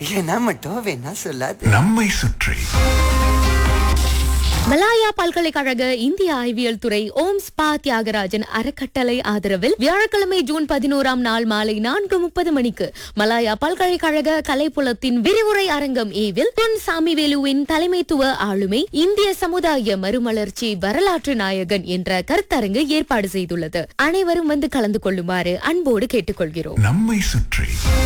ஏன்னா மட்டும் வேணா சொல்லாது நம்மை சுற்றி மலாயா பல்கலைக்கழக இந்திய அறிவியல் துறை ஓம் ஸ்பா தியாகராஜன் அறக்கட்டளை ஆதரவில் வியாழக்கிழமை ஜூன் பதினோராம் நாள் மாலை நான்கு முப்பது மணிக்கு மலாயா பல்கலைக்கழக கலைப்புலத்தின் விரிவுரை அரங்கம் ஏவில் பொன் சாமிவேலுவின் தலைமைத்துவ ஆளுமை இந்திய சமுதாய மறுமலர்ச்சி வரலாற்று நாயகன் என்ற கருத்தரங்கு ஏற்பாடு செய்துள்ளது அனைவரும் வந்து கலந்து கொள்ளுமாறு அன்போடு கேட்டுக்கொள்கிறோம் நம்மை சுற்றி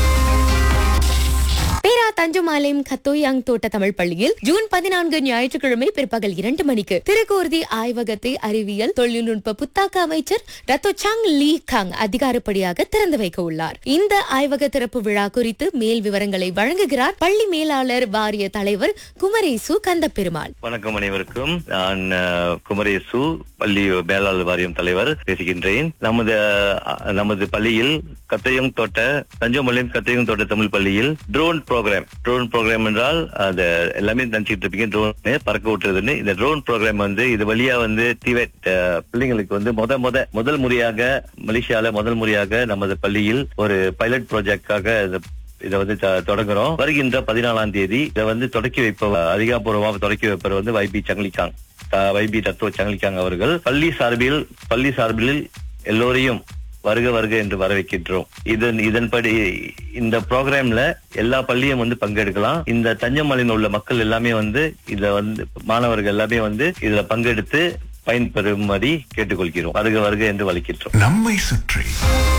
பேரா தஞ்சமாலயம் கத்தோயாங் தோட்ட தமிழ் பள்ளியில் ஜூன் பதினான்கு ஞாயிற்றுக்கிழமை பிற்பகல் இரண்டு மணிக்கு திருக்கூர்தி ஆய்வகத்தை அறிவியல் தொழில்நுட்ப புத்தாக்க அமைச்சர் ரத்தோ சாங் லீ காங் அதிகாரப்படியாக திறந்து வைக்க உள்ளார் இந்த ஆய்வக திறப்பு விழா குறித்து மேல் விவரங்களை வழங்குகிறார் பள்ளி மேலாளர் வாரிய தலைவர் குமரேசு கந்தப்பெருமாள் வணக்கம் அனைவருக்கும் நான் அஹ், குமரேசு பள்ளி மேலாளர் வாரியம் தலைவர் பேசுகின்றேன் நமது அஹ், நமது பள்ளியில் கத்தையம் தோட்ட தஞ்சோமலையம் கத்தையம் தோட்ட தமிழ் பள்ளியில் ட்ரோன் ப்ரோக்ராம் ட்ரோன் ப்ரோக்ராம் என்றால் அது எல்லாமே நினைச்சிட்டு இருப்பீங்க ட்ரோன் பறக்க விட்டுறதுன்னு இந்த ட்ரோன் ப்ரோக்ராம் வந்து இது வழியா வந்து டிவெட் பிள்ளைங்களுக்கு வந்து முத முத முதல் முறையாக மலேசியால முதல் முறையாக நமது பள்ளியில் ஒரு பைலட் ப்ராஜெக்டாக இதை வந்து த- தொடங்குறோம் வருகின்ற பதினாலாம் தேதி இதை வந்து தொடக்கி வைப்பவர் அதிகாரப்பூர்வமாக தொடக்கி வைப்பவர் வந்து வைபி சங்லிகாங் த- வைபி தத்துவ சங்லிகாங் அவர்கள் பள்ளி சார்பில் பள்ளி சார்பில் எல்லோரையும் வருக வருக என்று வரவேற்கின்றோம் இதன் இதன்படி இந்த ப்ரோக்ராம்ல எல்லா பள்ளியும் வந்து பங்கெடுக்கலாம் இந்த தஞ்சமலையில் உள்ள மக்கள் எல்லாமே வந்து இதுல வந்து மாணவர்கள் எல்லாமே வந்து இதுல பங்கெடுத்து பயன்பெறும்படி கேட்டுக்கொள்கிறோம் வருக வருக என்று வலிக்கின்றோம் நம்மை சுற்றி